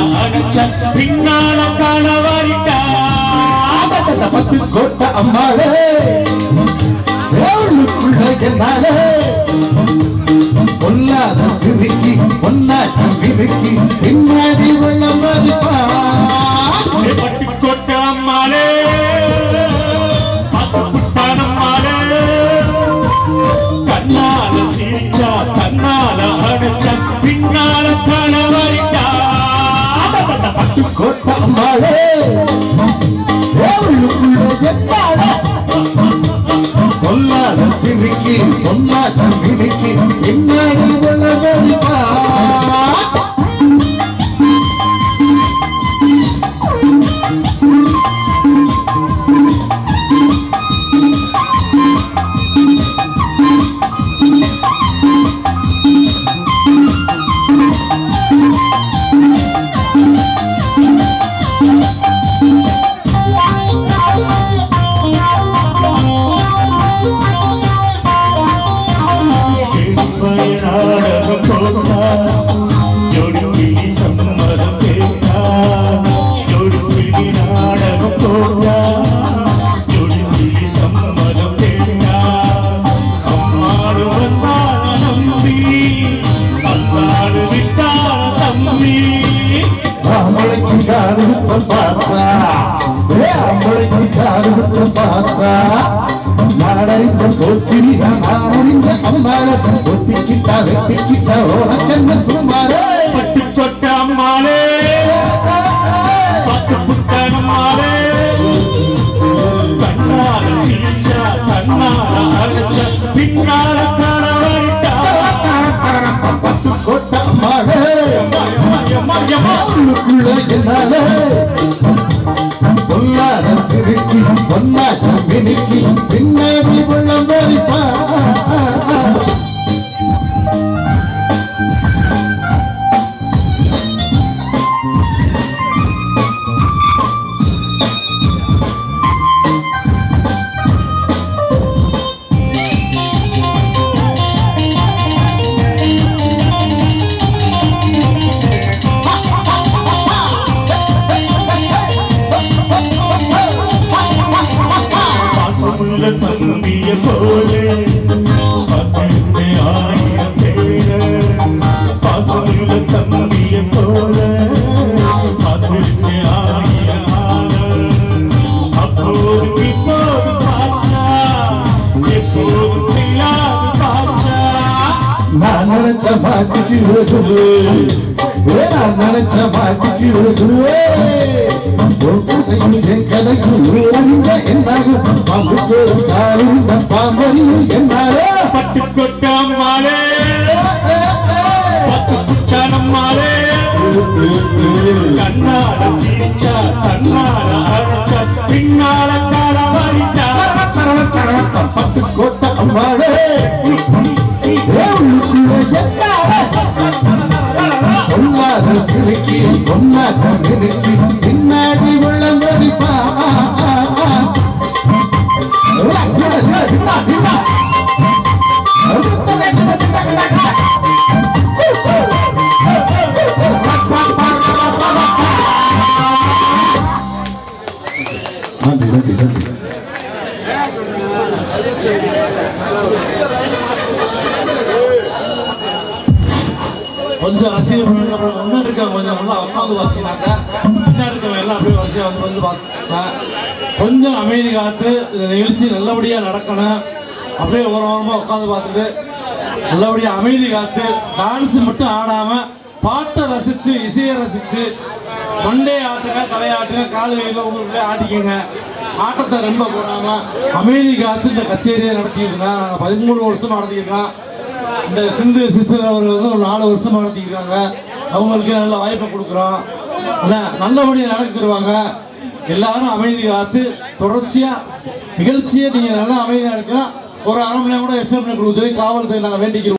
அடைச்ச பின்னால காணவாரிட்டா பத்து கோட்ட அம்மாளே தேவனுக்குள்ள என்னாலே பொல்லாத சிறுக்கி பொன்னாட்டி விருக்கி பின்னாடி வெள்ளம் மறிப்பா பட்டுக்கோட்டை அம்மாளே பத்துப்புட்டான் அம்மாளே கண்ணால சிரிச்சா கண்ணால அடைச்சா பின்னால காணவாரிட்டா பத்து கோட்ட அம்மாளே தேவனுக்குள்ள என்னாலே பொல்லாத சிறுக்கி பொன்னாட்டி விருக்கி பின்னாடி வெள்ளம் மறிப்பா நாடகம் போட்டா ஜோடி கிளி சம்மதம் கேட்டா ஜோடி கிளி நாடகம் போட்டா ஜோடி கிளி சம்மதம் கேட்டா அம்மாடு வந்தால நம்பி அம்மாடு விட்டால தம்பி அவளைக்கு காரணத்தம் பார்த்தா ஏ அவளைக்கு காரணத்தம் பார்த்தா நாடறிஞ்ச போக்கிரி நான் அறிஞ்ச அம்மாள ஒத்திக்கிட்டா வெட்டிக்கிட்டா உனக்கென்ன சும்மாரே பட்டு தொட்ட அம்மாளே பத்து புட்டான் அம்மாளே கண்ணால சிரிச்சா கண்ணால அழைச்சா பின்னால காண வரட்டா பத்து கோட்ட அம்மாளே அவளுக்குள்ள என்னாலே பொல்லாத சிறுக்கி பொன்னாட்ட மினுக்கி பின்னாடி உள்ளம் வரிப்பா பாசமுள்ள தம்பிய போல பத்திரத்தை ஆயிரம் பேர பாசமுள்ள தம்பிய போல பத்திரத்தை ஆயிரம் ஆள அப்போது இப்போது பாச்சா எப்போது செய்யாது பாச்சா நான் நினைச்ச மாட்டுக்கு விழுகுது ஏ நான் நினைச்ச மாட்டுக்கு விழுகுது செய்யும் என் கதைக்கு அறிஞ்ச என்னாகும் பாம்புக்கு காலிந்த பாம்பறியும் என்னாலே பட்டு கொட்டாமாலே பத்து புட்டானம்மாலே கண்ணால சிரிச்சா கண்ணால அரைச்சா பின்னால கால வரிட்டா பட்டு கோட்ட அம்மாளே ஏ உள்ளுக்குள்ள என்னாலே பொல்லாத சிறுக்கி பொன்னாட்ட மினுக்கி பின்னாடி உள்ள மதிப்பா நன்றி நன்றி நன்றி கொஞ்சம் ரசிகர் முன்னாடி இருக்கவங்க கொஞ்சம் நல்லா உட்காந்து பார்த்தீங்கன்னாக்க பின்னாடி இருக்கவங்க எல்லாம் அப்படியே வரிசையா வந்து வந்து பார்த்தா கொஞ்சம் அமைதி காத்து இந்த நிகழ்ச்சி நல்லபடியாக நடக்கணும் அப்படியே ஓரமாக உட்காந்து பார்த்துட்டு நல்லபடியாக அமைதி காத்து டான்ஸ் மட்டும் ஆடாமல் பாட்டை ரசித்து இசையை ரசித்து மண்டே ஆட்டுங்க தலையாட்டுங்க காலு கையில் உங்களுக்கு ஆட்டிக்கங்க ஆட்டத்தை ரொம்ப போடாமல் அமைதி காத்து இந்த கச்சேரியை நடத்தியிருக்கோம் நாங்கள் பதிமூணு வருஷம் நடத்தியிருக்கோம் இந்த சிந்து சிஸ்டர் அவர் வந்து ஒரு நாலு வருஷமா நடத்திக்கிறாங்க அவங்களுக்கு நல்ல வாய்ப்பை கொடுக்குறோம் என்ன, நல்லபடியா நடத்திடுவாங்க எல்லாரும் அமைதி காத்து தொடர்ச்சியா நிகழ்ச்சியை நீங்க நல்லா அமைதியா இருக்கலாம் ஒரு அரை மணி நேரம் கூட எக்ஸ்டன் பண்ணி கொடுக்க சொல்லி காவல்துறை நாங்கள் வேண்டிக்கிறோம்